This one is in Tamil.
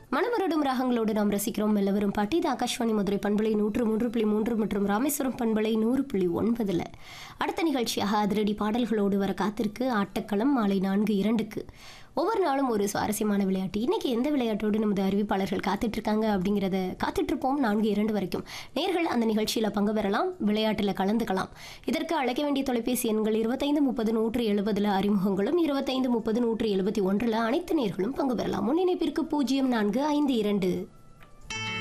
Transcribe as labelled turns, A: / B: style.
A: மனவருடும் ராகங்களோடு நாம் ரசிக்கிறோம் மெல்லவரும் பாட்டி இது ஆகாஷ்வாணி மதுரை பண்பலை நூற்று மூன்று புள்ளி மூன்று மற்றும் ராமேஸ்வரம் பண்பலை நூறு புள்ளி ஒன்பதுல அடுத்த நிகழ்ச்சியாக அதிரடி பாடல்களோடு வர காத்திருக்கு ஆட்டக்களம் மாலை நான்கு இரண்டுக்கு ஒவ்வொரு நாளும் ஒரு சுவாரஸ்யமான விளையாட்டு இன்னைக்கு எந்த விளையாட்டோடு நமது அறிவிப்பாளர்கள் காத்துட்டு இருக்காங்க அப்படிங்கிறத காத்துட்டு இருப்போம் நான்கு இரண்டு வரைக்கும் நேர்கள் அந்த நிகழ்ச்சியில் பங்கு பெறலாம் விளையாட்டில் கலந்துக்கலாம் இதற்கு அழைக்க வேண்டிய தொலைபேசி எண்கள் இருபத்தைந்து முப்பது நூற்று எழுபதுல அறிமுகங்களும் இருபத்தைந்து முப்பது நூற்று எழுபத்தி ஒன்றில் அனைத்து நேர்களும் பங்கு பெறலாம் முன்னிணைப்பிற்கு பூஜ்ஜியம் நான்கு ஐந்து இரண்டு